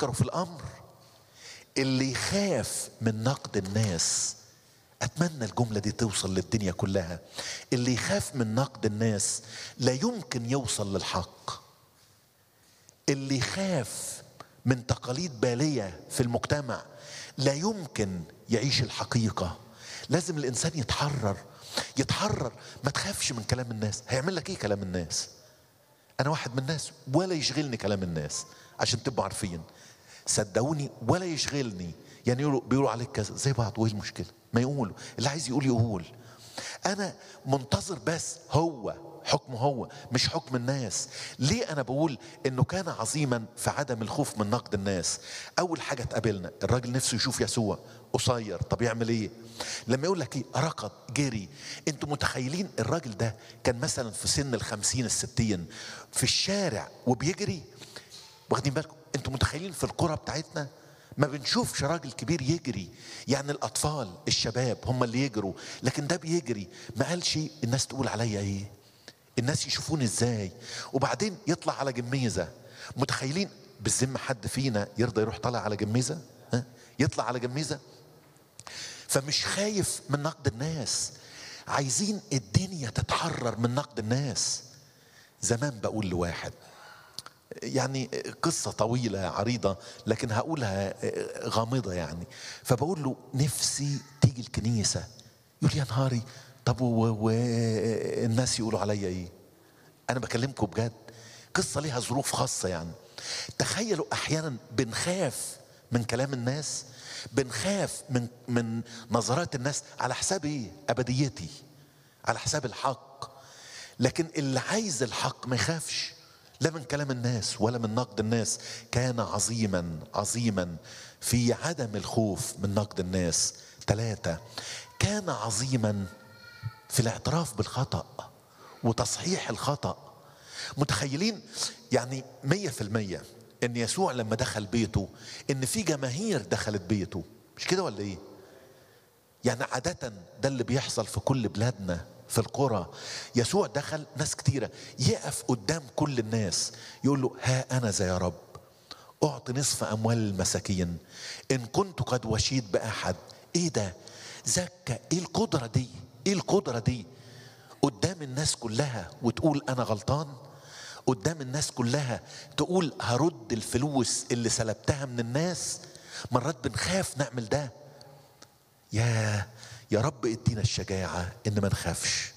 فكروا في الامر اللي يخاف من نقد الناس اتمنى الجمله دي توصل للدنيا كلها اللي يخاف من نقد الناس لا يمكن يوصل للحق اللي يخاف من تقاليد باليه في المجتمع لا يمكن يعيش الحقيقه لازم الانسان يتحرر يتحرر ما تخافش من كلام الناس هيعمل لك ايه كلام الناس انا واحد من الناس ولا يشغلني كلام الناس عشان تبقوا عارفين صدقوني ولا يشغلني يعني يقولوا بيقولوا عليك كذا زي بعض وايه المشكله ما يقولوا اللي عايز يقول يقول انا منتظر بس هو حكمه هو مش حكم الناس ليه انا بقول انه كان عظيما في عدم الخوف من نقد الناس اول حاجه تقابلنا الراجل نفسه يشوف يسوع قصير طب يعمل ايه لما يقول لك ايه ركض جري انتوا متخيلين الراجل ده كان مثلا في سن الخمسين الستين في الشارع وبيجري واخدين بالكم انتوا متخيلين في القرى بتاعتنا ما بنشوفش راجل كبير يجري يعني الاطفال الشباب هم اللي يجروا لكن ده بيجري ما قالش الناس تقول عليا ايه الناس يشوفوني ازاي وبعدين يطلع على جميزه متخيلين بالذمه حد فينا يرضى يروح طالع على جميزه ها؟ يطلع على جميزه فمش خايف من نقد الناس عايزين الدنيا تتحرر من نقد الناس زمان بقول لواحد يعني قصة طويلة عريضة لكن هقولها غامضة يعني فبقول له نفسي تيجي الكنيسة يقول يا نهاري طب والناس يقولوا عليا ايه انا بكلمكم بجد قصة ليها ظروف خاصة يعني تخيلوا احيانا بنخاف من كلام الناس بنخاف من من نظرات الناس على حساب ايه ابديتي على حساب الحق لكن اللي عايز الحق ما يخافش لا من كلام الناس ولا من نقد الناس كان عظيما عظيما في عدم الخوف من نقد الناس ثلاثة كان عظيما في الاعتراف بالخطأ وتصحيح الخطأ متخيلين يعني مية في المية ان يسوع لما دخل بيته ان في جماهير دخلت بيته مش كده ولا ايه يعني عادة ده اللي بيحصل في كل بلادنا في القرى يسوع دخل ناس كتيرة يقف قدام كل الناس يقول له ها أنا ذا يا رب أعطي نصف أموال المساكين إن كنت قد وشيت بأحد إيه ده زكى إيه القدرة دي إيه القدرة دي قدام الناس كلها وتقول أنا غلطان قدام الناس كلها تقول هرد الفلوس اللي سلبتها من الناس مرات بنخاف نعمل ده يا يا رب ادينا الشجاعة ان ما نخافش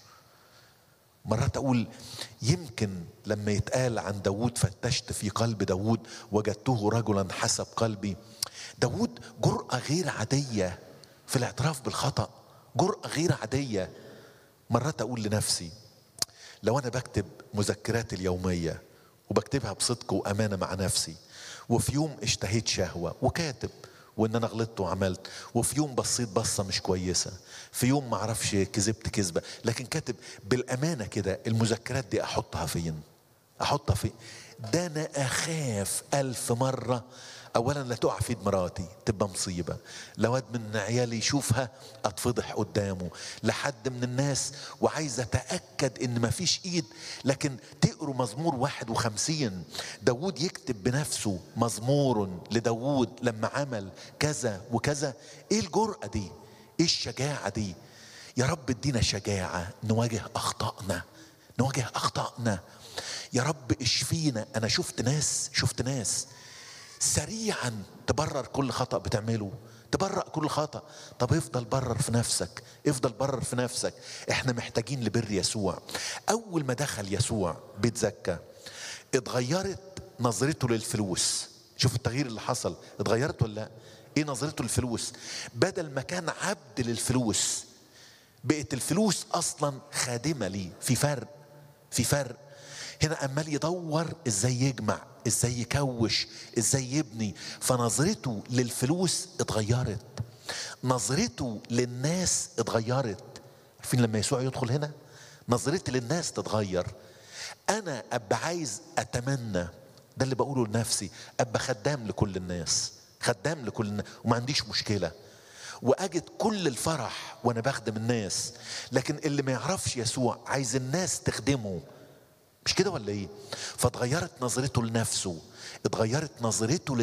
مرات اقول يمكن لما يتقال عن داود فتشت في قلب داود وجدته رجلا حسب قلبي داود جرأة غير عادية في الاعتراف بالخطأ جرأة غير عادية مرات اقول لنفسي لو انا بكتب مذكراتي اليومية وبكتبها بصدق وامانة مع نفسي وفي يوم اشتهيت شهوة وكاتب وان انا غلطت وعملت وفي يوم بصيت بصه مش كويسه في يوم ما اعرفش كذبت كذبه لكن كاتب بالامانه كده المذكرات دي احطها فين احطها فين ده انا اخاف الف مره اولا لا تقع في ايد مراتي تبقى مصيبه لو واد من عيالي يشوفها اتفضح قدامه لحد من الناس وعايز اتاكد ان مفيش ايد لكن تقروا مزمور 51 داود يكتب بنفسه مزمور لداود لما عمل كذا وكذا ايه الجرأة دي ايه الشجاعة دي يا رب ادينا شجاعة نواجه اخطائنا نواجه اخطائنا يا رب اشفينا انا شفت ناس شفت ناس سريعا تبرر كل خطأ بتعمله تبرأ كل خطأ طب افضل برر في نفسك افضل برر في نفسك احنا محتاجين لبر يسوع اول ما دخل يسوع بيت زكا اتغيرت نظرته للفلوس شوف التغيير اللي حصل اتغيرت ولا لا ايه نظرته للفلوس بدل ما كان عبد للفلوس بقت الفلوس اصلا خادمه ليه في فرق في فرق هنا عمال يدور ازاي يجمع ازاي يكوش ازاي يبني فنظرته للفلوس اتغيرت نظرته للناس اتغيرت عارفين لما يسوع يدخل هنا نظرتي للناس تتغير انا ابقى عايز اتمنى ده اللي بقوله لنفسي ابقى خدام لكل الناس خدام لكل الناس وما عنديش مشكله واجد كل الفرح وانا بخدم الناس لكن اللي ما يعرفش يسوع عايز الناس تخدمه مش كده ولا ايه فاتغيرت نظرته لنفسه اتغيرت نظرته